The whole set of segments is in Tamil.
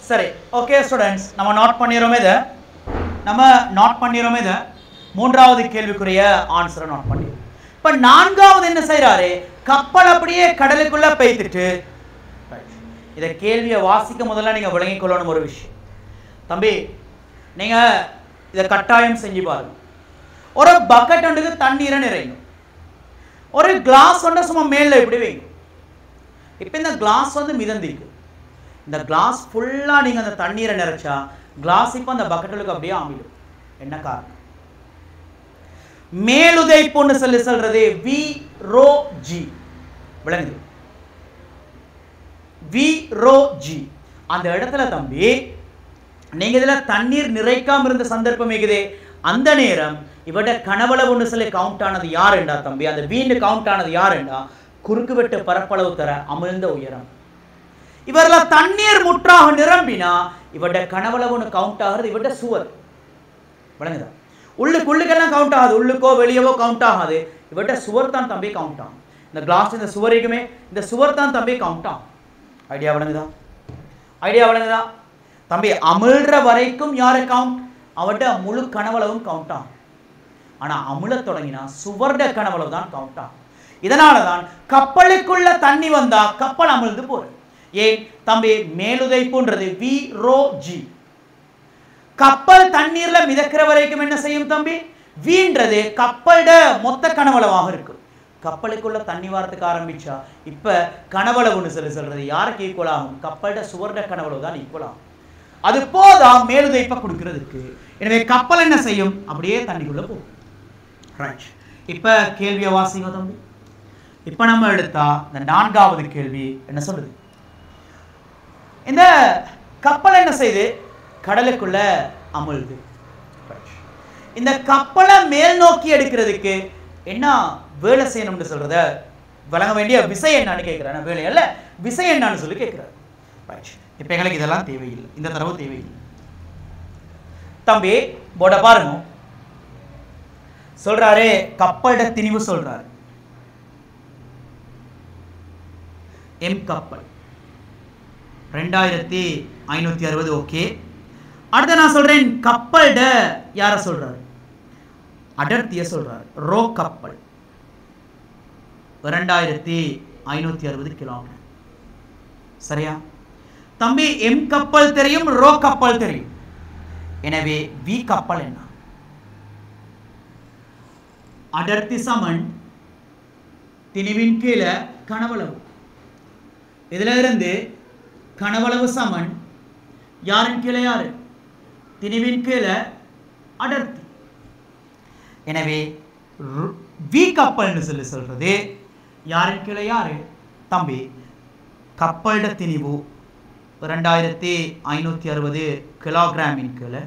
சரி ஓகே ஸ்டூடெண்ட்ஸ் நம்ம நோட் பண்ணிடுறோமே இதை நம்ம நோட் பண்ணிடுறோமே இதை மூன்றாவது கேள்விக்குரிய ஆன்சரை நோட் பண்ணிடுறோம் இப்போ நான்காவது என்ன செய்றாரு கப்பல் அப்படியே கடலுக்குள்ள பெய்த்துட்டு இதை கேள்வியை வாசிக்க முதல்ல நீங்க விளங்கிக் கொள்ளணும் ஒரு விஷயம் தம்பி நீங்க இதை கட்டாயம் செஞ்சு பாருங்க ஒரு பக்கெட் ஒன்றுக்கு தண்ணீரை நிறைங்க ஒரு கிளாஸ் ஒன்று சும்மா மேல இப்படி வைங்க இப்போ இந்த கிளாஸ் வந்து மிதந்திக்கு இந்த கிளாஸ் ஃபுல்லாக நீங்கள் அந்த தண்ணீரை நிறைச்சா கிளாஸ் இப்போ அந்த பக்கெட்டுக்கு அப்படியே ஆமிடும் என்ன காரணம் மேலுதைப்புன்னு சொல்லி சொல்றது வி ரோ ஜி விளங்குது வி ரோ ஜி அந்த இடத்துல தம்பி நீங்க இதுல தண்ணீர் நிறைக்காம இருந்த சந்தர்ப்பம் இருக்குதே அந்த நேரம் இவட கனவளவுன்னு சொல்லி கவுண்ட் ஆனது யாருண்டா தம்பி அந்த வீண்டு கவுண்ட் ஆனது யாருண்டா குறுக்கு வெட்டு பரப்பளவு தர அமிழ்ந்த உயரம் இவர்ல தண்ணீர் முற்றாக நிரம்பினா இவட கனவளவுன்னு கவுண்ட் ஆகுறது இவட சுவர் விளங்குதா உள்ளுக்கு உள்ளுக்கெல்லாம் கவுண்ட் ஆகாது உள்ளுக்கோ வெளியவோ கவுண்ட் ஆகாது இவட்ட சுவர் தான் தம்பி கவுண்ட் ஆகும் இந்த கிளாஸ் இந்த சுவரைக்குமே இந்த சுவர் தான் தம்பி கவுண்ட் ஆகும் ஐடியா விளங்குதா ஐடியா விளங்குதா தம்பி அமிழ்ற வரைக்கும் யாரை கவுண்ட் அவட்ட முழு கனவளவும் கவுண்ட் ஆகும் ஆனா அமிழத் தொடங்கினா சுவர்ட கனவளவு தான் கவுண்ட் ஆகும் இதனால தான் கப்பலுக்குள்ள தண்ணி வந்தா கப்பல் அமிழ்ந்து போறது ஏன் தம்பி மேலுதைப்புன்றது வி ரோ ஜி கப்பல் தண்ணீர்ல மிதக்கிற வரைக்கும் என்ன செய்யும் தம்பி வீன்றது கப்பலோட மொத்த கனவளவாக இருக்கும் கப்பலுக்குள்ள தண்ணி வாரத்துக்கு ஆரம்பிச்சா இப்ப கனவளவுன்னு சொல்லி சொல்றது யாருக்கு ஈக்குவல் ஆகும் கப்பலோட சுவர்ட கனவளவு தான் ஈக்குவல் ஆகும் அது போதா மேலுதைப்ப கொடுக்கிறதுக்கு எனவே கப்பல் என்ன செய்யும் அப்படியே தண்ணிக்குள்ள போகும் ரைட் இப்ப கேள்வியை வாசிங்க தம்பி இப்ப நம்ம எடுத்தா இந்த நான்காவது கேள்வி என்ன சொல்லுது இந்த கப்பல் என்ன செய்யுது கடலுக்குள்ள அமுழுது இந்த கப்பலை மேல் நோக்கி எடுக்கிறதுக்கு என்ன வேலை செய்யணும்னு சொல்றத வழங்க வேண்டிய விசை என்னன்னு கேட்கிறேன் வேலை அல்ல விசை என்னன்னு சொல்லி கேட்கிறார் இப்போ எங்களுக்கு இதெல்லாம் தேவையில்லை இந்த தரவு தேவையில்லை தம்பி போட பாருங்க சொல்றாரு கப்பலோட திணிவு சொல்றாரு எம் கப்பல் ரெண்டாயிரத்தி ஐநூற்றி அறுபது ஓகே அடுத்து நான் சொல்றேன் கப்பல்ட யார சொல்றாரு அடர்த்திய சொல்றாரு ரோ கப்பல் ரெண்டாயிரத்தி ஐநூற்றி அறுபது கிலோமீட்டர் சரியா தம்பி எம் கப்பல் தெரியும் ரோ கப்பல் தெரியும் எனவே வி கப்பல் என்ன அடர்த்தி சமன் திணிவின் கீழே கனவளவு இதுல இருந்து கனவளவு சமன் யாரின் கீழே யாரு திணிவின் கீழே அடர்த்தி எனவே ரு- வி கப்பல்னு சொல்லி சொல்றது யாரின் கீழே யாரு தம்பி கப்பல்ட திணிவு ரெண்டாயிரத்தி ஐநூற்றி அறுபது கிலோகிராமின் கீழே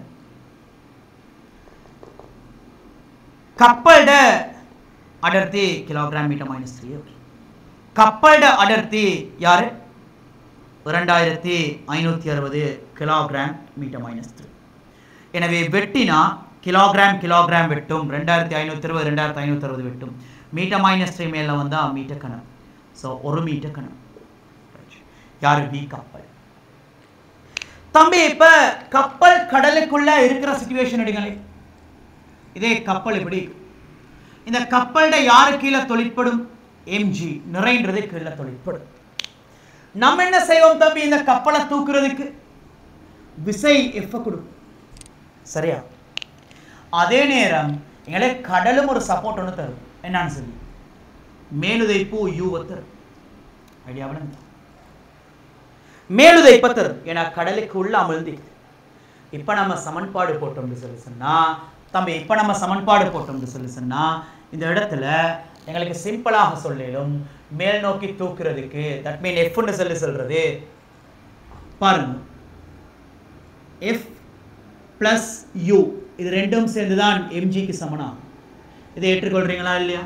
கப்பல்ட அடர்த்தி kilogram metre minus three okay கப்பல்ட அடர்த்தி யாரு ரெண்டாயிரத்தி ஐநூற்றி அறுபது கிலோகிராம் மீட்டர் மைனஸ் த்ரீ எனவே வெட்டினா கிலோகிராம் கிலோகிராம் வெட்டும் ரெண்டாயிரத்தி ஐநூற்றி அறுபது ரெண்டாயிரத்தி ஐநூற்றி அறுபது வெட்டும் மீட்டர் மைனஸ் த்ரீ மேலே வந்தால் மீட்டர் கணம் ஸோ ஒரு மீட்டர் கணம் யார் வி கப்பல் தம்பி இப்ப கப்பல் கடலுக்குள்ள இருக்கிற சுச்சுவேஷன் எடுங்களே இதே கப்பல் இப்படி இருக்கு. இந்த கப்பல்ட யாரு கீழே தொழிற்படும் எம்ஜி நிறைன்றது கீழே தொழிற்படும் நம்ம என்ன செய்வோம் தம்பி இந்த கப்பலை தூக்குறதுக்கு விசை எஃப் கொடுக்கும் சரியா அதே நேரம் எங்களை கடலும் ஒரு சப்போர்ட் ஒன்று தரும் என்னன்னு சொல்லி மேலுதைப்பு யூவை தரும் ஐடியா விளங்குதா மேலுதைப்ப தரும் ஏன்னா கடலுக்கு உள்ள அமிழ்ந்து இப்ப நம்ம சமன்பாடு போட்டோம்னு சொல்லி சொன்னா தம்பி இப்ப நம்ம சமன்பாடு போட்டோம்னு சொல்லி சொன்னா இந்த இடத்துல எங்களுக்கு சிம்பிளாக சொல்லிடும் மேல் நோக்கி தூக்குறதுக்கு தட் மீன் எஃப்னு சொல்லி சொல்றது பாருங்க எஃப் பிளஸ் யூ இது ரெண்டும் சேர்ந்து தான் எம்ஜிக்கு சமனாகும் இதை ஏற்றுக்கொள்றீங்களா இல்லையா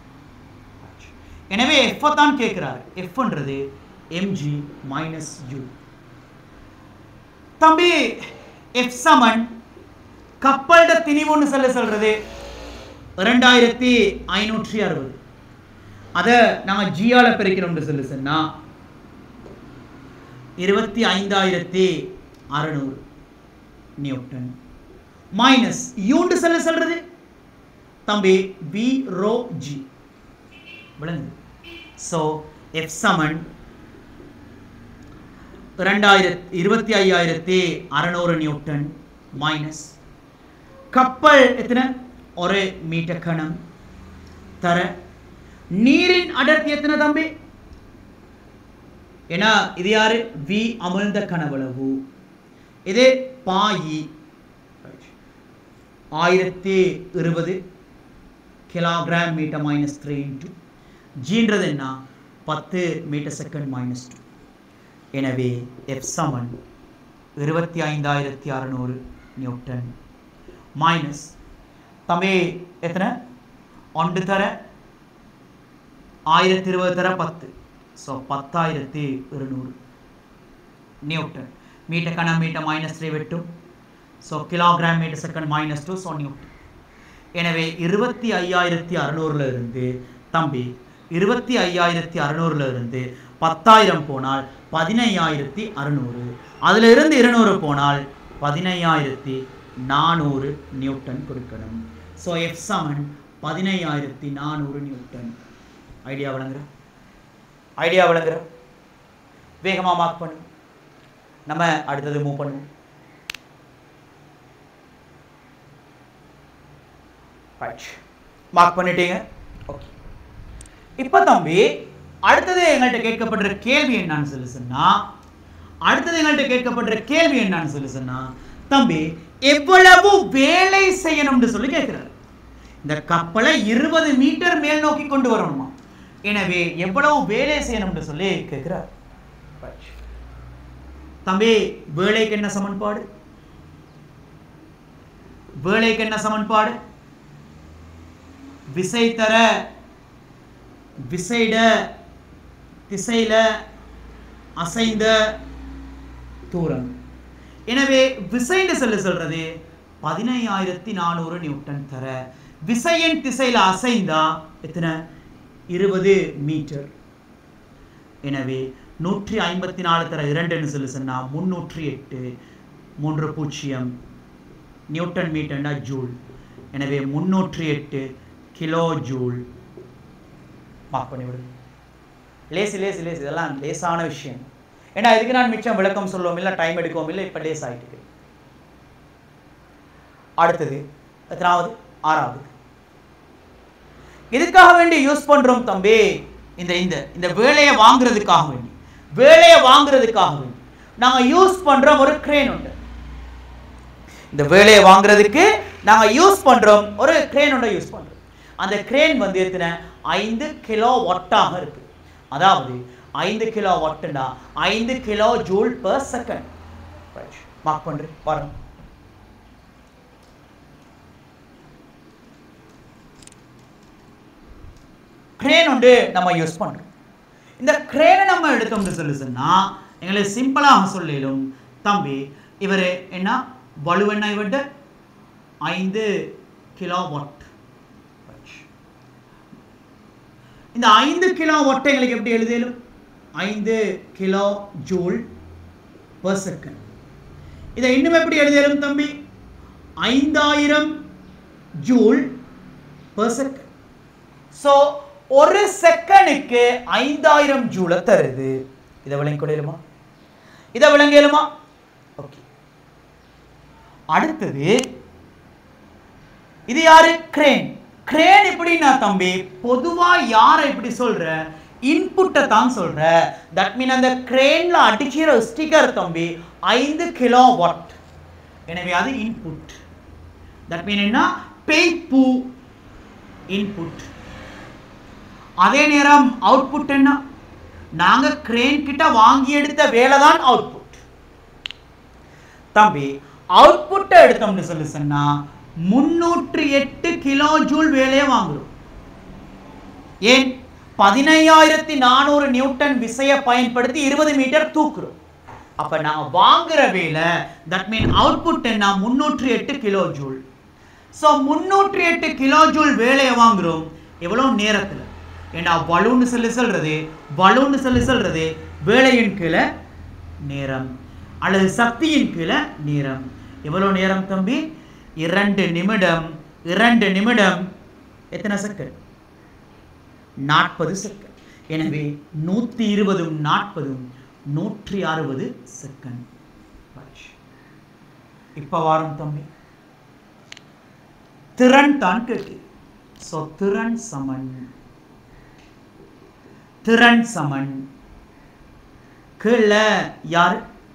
எனவே எஃப் தான் கேட்கிறாரு எஃப்ன்றது எம்ஜி மைனஸ் யூ தம்பி எஃப் சமன் கப்பல்ட திணிவுன்னு சொல்ல சொல்றது ரெண்டாயிரத்தி ஐநூற்றி அறுபது அதை நாங்கள் ஜியால பெருக்கிறோம்னு சொல்லி சொன்னா இருபத்தி ஐந்தாயிரத்தி அறுநூறு நியூட்டன் மைனஸ் யூண்டு செல்ல சொல்றது தம்பி வி ரோ ஜி விளங்குது ஸோ எஃப் சமன் ரெண்டாயிரத்தி இருபத்தி ஐயாயிரத்தி அறநூறு நியூட்டன் மைனஸ் கப்பல் எத்தனை ஒரு மீட்டர் கணம் தர நீரின் அடர்த்தி எத்தனை தம்பி ஏன்னா இது யாரு வி அமிழ்ந்த கனவளவு இது பாயி ஆயிரத்தி இருபது kilogram metre minus three into ஜீன்றது என்ன பத்து மீட்டர் செகண்ட் மைனஸ் டூ எனவே எஃப் சமன் இருபத்தி ஐந்தாயிரத்தி அறநூறு நியூட்டன் மைனஸ் தம்பி எத்தனை ஒன்று தர ஆயிரத்தி இருபது தர பத்து ஸோ பத்தாயிரத்தி இருநூறு நியூட்டன் மீட்டர் கணம் மீட்டர் மைனஸ் த்ரீ வெட்டும் so kilogram metre second minus two so newton எனவே இருபத்தி ஐயாயிரத்தி அறநூறுல இருந்து தம்பி இருபத்தி ஐயாயிரத்தி அறநூறுல இருந்து பத்தாயிரம் போனால் பதினையாயிரத்தி அறநூறு அதுல இருந்து இருநூறு போனால் பதினையாயிரத்தி நானூறு நியூட்டன் கொடுக்கணும் ஸோ எஃப் சமன் பதினையாயிரத்தி நானூறு நியூட்டன் ஐடியா விளங்குற ஐடியா விளங்குற வேகமாக மார்க் பண்ணு நம்ம அடுத்தது மூவ் பண்ணுவோம் ரைட் மார்க் பண்ணிட்டீங்க ஓகே இப்போ தம்பி அடுத்தது எங்கள்கிட்ட கேட்கப்படுற கேள்வி என்னன்னு சொல்லி சொன்னா அடுத்தது எங்கள்கிட்ட கேட்கப்படுற கேள்வி என்னன்னு சொல்லி சொன்னா தம்பி எவ்வளவு வேலை செய்யணும்னு சொல்லி கேட்கிறார் இந்த கப்பலை இருபது மீட்டர் மேல் நோக்கி கொண்டு வரணுமா எனவே எவ்வளவு வேலை செய்யணும்னு சொல்லி கேட்கிறார் Right. தம்பி வேலைக்கு என்ன சமன்பாடு வேலைக்கு என்ன சமன்பாடு விசை தர விசைட திசையில அசைந்த தூரம் எனவே விசைன்னு சொல்லி சொல்றது பதினையாயிரத்தி நானூறு நியூட்டன் தர விசையின் திசையில அசைந்தா எத்தனை இருபது மீட்டர் எனவே நூற்றி ஐம்பத்தி நாலு தர இரண்டுன்னு சொல்லி சொன்னா முன்னூற்றி எட்டு மூன்று பூஜ்ஜியம் நியூட்டன் மீட்டர்னா ஜூல் எனவே முன்னூற்றி எட்டு கிலோ ஜூல் மார்க் பண்ணி விடுங்க லேசி லேசி லேசி இதெல்லாம் லேசான விஷயம் ஏன்னா இதுக்கு நான் மிச்சம் விளக்கம் சொல்லுவோம் இல்லை டைம் எடுக்கவும் இல்லை இப்போ லேஸ் ஆகிட்டு அடுத்தது எத்தனாவது ஆறாவது இதுக்காக வேண்டி யூஸ் பண்றோம் தம்பி இந்த இந்த இந்த வேலையை வாங்குறதுக்காக வேண்டி வேலையை வாங்குறதுக்காக வேண்டி நாங்க யூஸ் பண்றோம் ஒரு கிரேன் உண்டு இந்த வேலையை வாங்குறதுக்கு நாங்க யூஸ் பண்றோம் ஒரு கிரேன் ஒன்றை யூஸ் பண்றோம் அந்த கிரேன் வந்து எத்தனை ஐந்து கிலோ ஒட்டாக இருக்கு அதாவது ஐந்து கிலோ ஒட்டுனா ஐந்து kilo joule per second mark பண்றேன் பாருங்க கிரேன் உண்டு நம்ம யூஸ் பண்றோம் இந்த கிரேனை நம்ம எடுத்தோம்னு சொல்லி சொன்னா எங்களுக்கு சிம்பிளாக சொல்லிடும் தம்பி இவர் என்ன வலுவெண்ணா இவர்கிட்ட ஐந்து கிலோ வாட் இந்த ஐந்து கிலோ வாட்டை எங்களுக்கு எப்படி எழுதியலும் ஐந்து கிலோ ஜூல் per செகண்ட் இதை இன்னும் எப்படி எழுதியலும் தம்பி ஐந்தாயிரம் ஜூல் per செகண்ட் ஸோ ஒரு செகண்டுக்கு ஐந்தாயிரம் ஜூலை தருது இதை விளங்கி கொள்ளையிலுமா இதை விளங்கியலுமா ஓகே அடுத்தது இது யாரு கிரேன் கிரேன் எப்படின்னா தம்பி பொதுவா யாரை இப்படி சொல்ற இன்புட்டை தான் சொல்ற தட் மீன் அந்த கிரேன்ல அடிக்கிற ஸ்டிக்கர் தம்பி ஐந்து கிலோ வாட் எனவே அது இன்புட் தட் மீன் என்ன பேய்பூ இன்புட் அதே நேரம் அவுட்புட் என்ன நாங்க கிரேன் கிட்ட வாங்கி எடுத்த வேலை தான் அவுட்புட் தம்பி அவுட்புட்டை எடுத்தோம்னு சொல்லி சொன்னா முன்னூற்றி எட்டு கிலோ ஜூல் வேலையை வாங்குறோம் ஏன் பதினையாயிரத்தி நானூறு நியூட்டன் விசையை பயன்படுத்தி இருபது மீட்டர் தூக்குறோம் அப்ப நான் வாங்குற வேலை தட் மீன் அவுட்புட் என்ன முன்னூற்றி எட்டு கிலோ ஜூல் ஸோ முன்னூற்றி எட்டு கிலோ ஜூல் வேலையை வாங்குறோம் எவ்வளோ நேரத்தில் ஏன்னா பலூன்னு சொல்லி சொல்றது பலூன்னு சொல்லி சொல்றது வேலையின் கீழே நேரம் அல்லது சக்தியின் கீழே நேரம் எவ்வளவு நேரம் தம்பி இரண்டு நிமிடம் இரண்டு நிமிடம் எத்தனை செகண்ட் நாற்பது செகண்ட் எனவே நூற்றி இருபதும் நாற்பதும் நூற்றி அறுபது செகண்ட் இப்போ வாரம் தம்பி திறன் தான் கேட்டு ஸோ திறன் சமன் திறன் சமன் கீழே யார்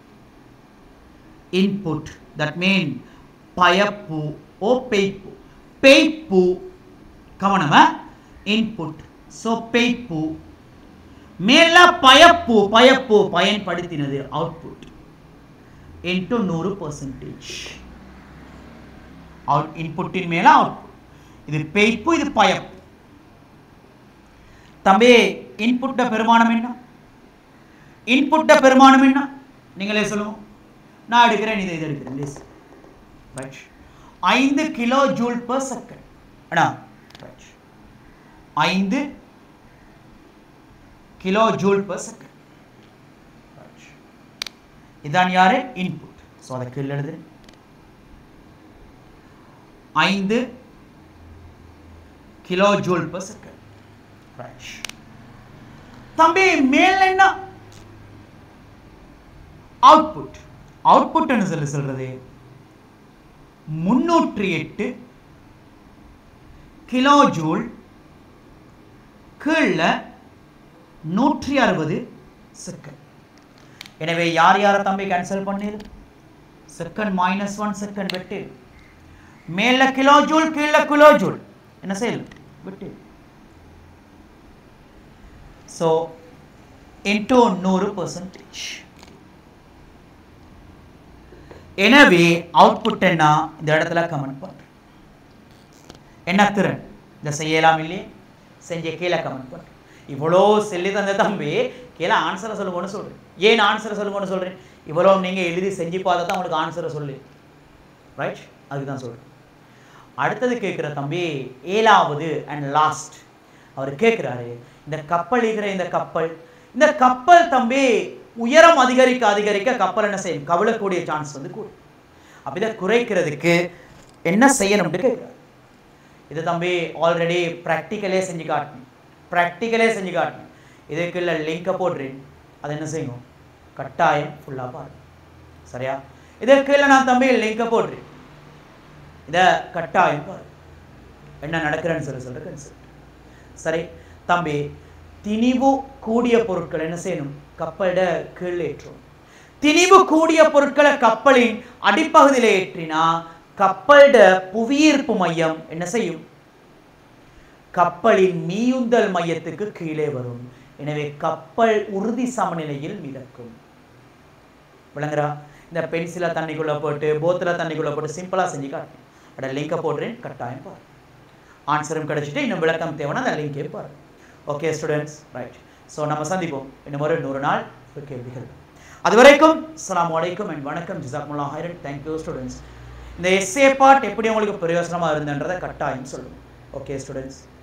இன்புட் தட் மீன் பயப்பு ஓ பெய்ப்பு பெய்ப்பு கவனமா இன்புட் ஸோ பெய்ப்பு மேல பயப்பு பயப்பு பயன்படுத்தினது அவுட்புட் இன்ட்டு நூறு பர்சன்டேஜ் அவுட் இன்புட்டின் மேல அவுட்புட் இது பெய்ப்பு இது பயப்பு தம்பி இன்புட்ட பெருமானம் என்ன இன்புட்ட பெருமானம் என்ன நீங்களே சொல்லுங்க நான் எடுக்கிறேன் இதை இது எடுக்கிறேன் லேஸ் ரைட் ஐந்து கிலோ ஜூல் பர் செகண்ட் அண்ணா ரைட் ஐந்து கிலோ ஜூல் பர் செகண்ட் இதான் யாரு இன்புட் ஸோ அதை கீழே எழுது ஐந்து kilo joule per second right தம்பி மேல் என்ன அவுட்புட் அவுட்புட்னு சொல்லி சொல்றது முன்னூற்றி எட்டு கிலோ ஜூல் கீழே நூற்றி அறுபது செகண்ட் எனவே யார் யாரை தம்பி கேன்சல் பண்ணிரு செகண்ட் மைனஸ் ஒன் செகண்ட் வெட்டு மேல கிலோ ஜூல் கீழே கிலோ ஜூல் என்ன செய்யலாம் வெட்டு ஸோ இன்டூ நூறு பர்சன்டேஜ் எனவே அவுட்புட் என்ன இந்த இடத்துல கமெண்ட் பண்ணுறேன் என்ன திறன் இதை செய்யலாம் இல்லையே செஞ்ச கீழே கமெண்ட் பண்ணுறேன் இவ்வளோ சொல்லி தந்த தம்பி கீழே ஆன்சரை சொல்லுங்கன்னு சொல்கிறேன் ஏன் ஆன்சரை சொல்லுங்கன்னு சொல்கிறேன் இவ்வளோ நீங்கள் எழுதி செஞ்சு பார்த்தா தான் உங்களுக்கு ஆன்சரை சொல்லு ரைட் அதுக்கு தான் சொல்கிறேன் அடுத்தது கேட்குற தம்பி ஏழாவது அண்ட் லாஸ்ட் அவர் கேட்குறாரு இந்த கப்பல் இருக்கிற இந்த கப்பல் இந்த கப்பல் தம்பி உயரம் அதிகரிக்க அதிகரிக்க கப்பல் என்ன செய்யும் கவிழக்கூடிய சான்ஸ் வந்து கூடும் அப்போ இதை குறைக்கிறதுக்கு என்ன செய்யணும்னு கேட்குறாரு இது தம்பி ஆல்ரெடி ப்ராக்டிக்கலே செஞ்சு காட்டணும் ப்ராக்டிக்கலே செஞ்சு காட்டணும் இதுக்குள்ள லிங்கை போடுறேன் அதை என்ன செய்யணும் கட்டாயம் ஃபுல்லாக பாருங்க சரியா இதற்குள்ள நான் தம்பி லிங்கை போடுறேன் இதை கட்டாயம் பாரு என்ன நடக்கிறேன்னு சொல்லி சொல்கிற கன்செப்ட் சரி தம்பி திணிவு கூடிய பொருட்கள் என்ன செய்யணும் கப்பலிட கீழ் ஏற்றும் திணிவு கூடிய பொருட்களை கப்பலின் அடிப்பகுதியில் ஏற்றினா கப்பலிட புவியீர்ப்பு மையம் என்ன செய்யும் கப்பலின் மீயுந்தல் மையத்துக்கு கீழே வரும் எனவே கப்பல் உறுதி சமநிலையில் மிதக்கும் விளங்குறா இந்த பென்சிலை தண்ணிக்குள்ள போட்டு போத்தில் தண்ணிக்குள்ள போட்டு சிம்பிளாக செஞ்சு காட்டுறேன் அட லிங்கை போடுறேன் கட்டாயம் பாரு ஆன்சரும் கிடைச்சிட்டு இன்னும் விளக்கம் தேவைன்னா அந்த லிங்கே பாரு ஓகே ஸ்டூடெண்ட்ஸ் ரைட் ஸோ நம்ம சந்திப்போம் இன்னும் ஒரு நூறு நாள் கேள்விகள் அது வரைக்கும் அஸ்ஸலாமு அலைக்கும் அண்ட் வணக்கம் ஜிசாக்முல்லா ஹைரன் தேங்க்யூ ஸ்டூடெண்ட்ஸ் இந்த எஸ்ஏ பார்ட் எப்படி உங்களுக்கு பிரயோஜனமாக இருந்தன்றதை கட்டாயம் சொல்லுங்கள் ஓகே ஸ்டூடெண்ட்ஸ்